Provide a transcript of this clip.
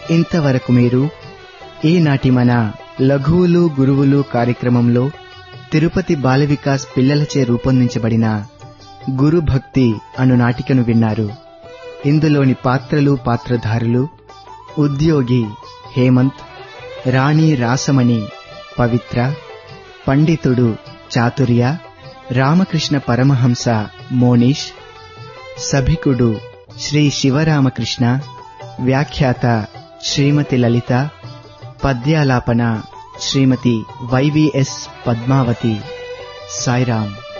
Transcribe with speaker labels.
Speaker 1: ఇంతవరకు మీరు ఈనాటి మన లఘువులు గురువులు కార్యక్రమంలో తిరుపతి బాల వికాస్ పిల్లలచే రూపొందించబడిన గురు భక్తి అను నాటికను విన్నారు ఇందులోని పాత్రలు పాత్రధారులు ఉద్యోగి హేమంత్ రాణి రాసమణి పవిత్ర పండితుడు చాతుర్య రామకృష్ణ పరమహంస మోనిష్ సభికుడు శ్రీ శివరామకృష్ణ వ్యాఖ్యాత శ్రీమతి లలిత పద్యాలాపన శ్రీమతి వైవిఎస్ పద్మావతి సాయిరాం